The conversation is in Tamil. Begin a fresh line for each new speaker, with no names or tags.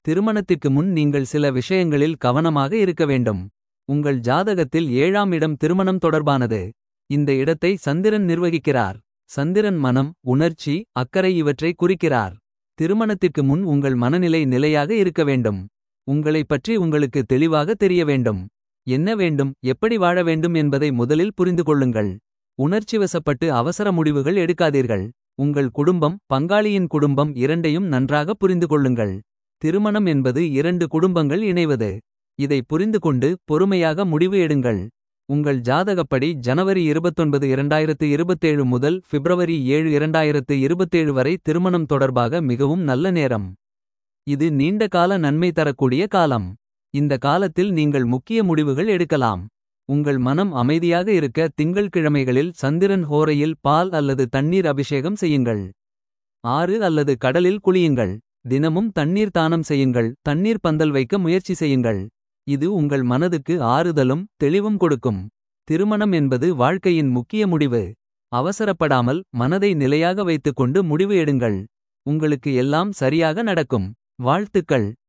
திருமணத்திற்கு முன் நீங்கள் சில விஷயங்களில் கவனமாக இருக்க வேண்டும். உங்கள் ஜாதகத்தில் ஏழாம் இடம் திருமணம் தொடர்பானது. இந்த இடத்தை சந்திரன் நிர்வகிக்கிறார். சந்திரன் மனம் உணர்ச்சி அக்கறை இவற்றை குறிக்கிறார். திருமணத்திற்கு முன் உங்கள் மனநிலை நிலையாக இருக்க வேண்டும். உங்களைப் பற்றி உங்களுக்கு தெளிவாக தெரிய வேண்டும். என்ன வேண்டும் எப்படி வாழ வேண்டும் என்பதை முதலில் புரிந்து கொள்ளுங்கள். உணர்ச்சிவசப்பட்டு அவசர முடிவுகள் எடுக்காதீர்கள். உங்கள் குடும்பம் பங்காளியின் குடும்பம் இரண்டையும் நன்றாக புரிந்து கொள்ளுங்கள். திருமணம் என்பது இரண்டு குடும்பங்கள் இணைவது. இதை புரிந்துகொண்டு பொறுமையாக முடிவு எடுங்கள். உங்கள் ஜாதகப்படி ஜனவரி 29 2027 முதல் பிப்ரவரி 7 2027 வரை திருமணம் தொடர்பாக மிகவும் நல்ல நேரம். இது நீண்ட கால நன்மை தரக்கூடிய காலம். இந்த காலத்தில் நீங்கள் முக்கிய முடிவுகள் எடுக்கலாம். உங்கள் மனம் அமைதியாக இருக்க திங்கள் கிழமைகளில் சந்திரன் ஹோரையில் பால் அல்லது தண்ணீர் அபிஷேகம் செய்யுங்கள். ஆறு அல்லது கடலில் குளியுங்கள். தினமும் தண்ணீர் தானம் செய்யுங்கள் தண்ணீர் பந்தல் வைக்க முயற்சி செய்யுங்கள். இது உங்கள் மனதுக்கு ஆறுதலும் தெளிவும் கொடுக்கும். திருமணம் என்பது வாழ்க்கையின் முக்கிய முடிவு. அவசரப்படாமல் மனதை நிலையாக வைத்துக்கொண்டு முடிவு எடுங்கள். உங்களுக்கு எல்லாம் சரியாக நடக்கும். வாழ்த்துக்கள்.